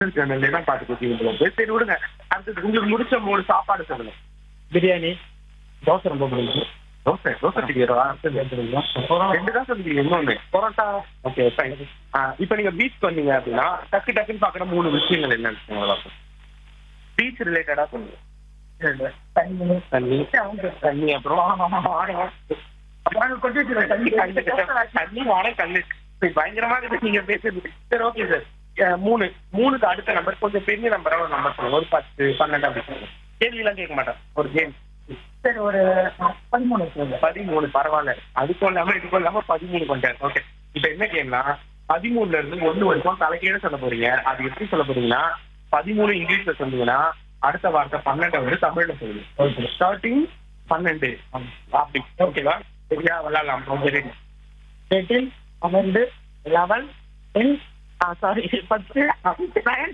சேனல்ல தான் பாட்டு கொடுத்தீங்க போல இருக்கு. சரி விடுங்க அடுத்தது உங்களுக்கு முடிச்ச மூணு சாப்பாடு சொல்லுங்க பிரியாணி தோசை ரொம்ப பிடிக்கும் தோசை தோசை டிக்கிறவா ரெண்டு தான் சொல்லுங்க இன்னொன்னு பரோட்டா ஓகே ஃபைன் இப்போ நீங்க பீச் வந்தீங்க அப்படின்னா டக்கு டக்குன்னு பாக்குற மூணு விஷயங்கள் என்னன்னு பீச் ரிலேட்டடா சொல்லுங்க தண்ணி தண்ணி தண்ணி அப்புறம் அப்புறம் கொஞ்சம் சில தண்ணி தண்ணி வாட கல்லு சரி, பயங்கரமா இருக்கு நீங்க பேசுறது சரி ஓகே சார் மூணு மூணுக்கு அடுத்த நம்பர் கொஞ்சம் பெரிய நம்பரா ஒரு நம்பர் சொல்லுங்க ஒரு பத்து பன்னெண்டு அப்படி சொல்லுங்க கேள்வி எல்லாம் கேட்க மாட்டேன் ஒரு கேம் சரி ஒரு பதிமூணு சொல்லுங்க பதிமூணு பரவாயில்ல அதுக்கும் இல்லாம இதுக்கும் இல்லாம பதிமூணு கொண்டாரு ஓகே இப்ப என்ன கேம்னா பதிமூணுல இருந்து ஒண்ணு வரைக்கும் தலைக்கீழ சொல்ல போறீங்க அது எப்படி சொல்ல போறீங்கன்னா பதிமூணு இங்கிலீஷ்ல சொன்னீங்கன்னா அடுத்த வார்த்தை பன்னெண்டை வந்து தமிழ்ல சொல்லுங்க ஸ்டார்டிங் பன்னெண்டு அப்படி ஓகேவா சரியா விளாடலாம் ஓகே ரெடி எயிட்டீன் பன்னெண்டு லெவன் டென் சாரி பத்து நைன்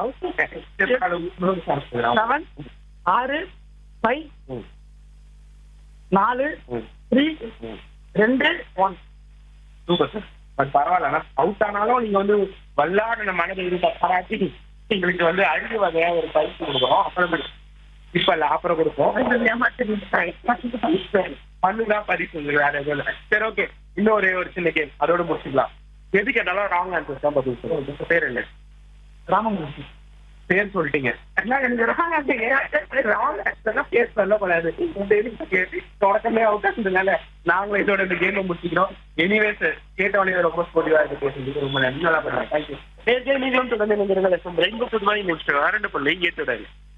செவன் ஆறு ஃபைவ் நாலு த்ரீ ரெண்டு ஒன் சூப்பர் சார் பட் பரவாயில்ல ஆனா அவுட் ஆனாலும் நீங்க வந்து விளையாடின மனதை இருக்க பாராட்டி எங்களுக்கு வந்து அழுகு வகையா ஒரு பரிசு கொடுக்குறோம் அப்புறம் இப்ப இல்ல அப்புறம் கொடுப்போம் பண்ணுதான் பரிசு உங்களுக்கு வேற எதுவும் இல்லை சரி ஓகே இன்னும் ஒரே ஒரு சின்ன கேம் அதோட முடிச்சுக்கலாம் எது கேட்டாலும் ராங் ஆன்சர் தான் பதில் சொல்லுங்க உங்க பேர் என்ன ராமமூர்த்தி பேர் சொல்லிட்டீங்க என்ன எனக்கு wrong answer ஏன் wrong answer லாம் பேர் சொல்லக்கூடாது இந்த இதுக்கு கேட்டு தொடக்கமே அவுட் ஆனதுனால நாங்களும் இதோட இந்த கேமை முடிச்சுக்கிறோம் எனிவே சார் கேட்டவனே ரொம்ப ஸ்போர்ட்டிவா இருக்கு பேசுறதுக்கு ரொம்ப நன்றி நல்லா பண்ணுங்க தேங்க்யூ நேற்று நீங்களும் தொடர்ந்து நினைக்கிறீங்க ரெண்டு புதுவாய் முடிச்சிட்டு ரெண்டு பிள்ளை ஏற்றுடாரு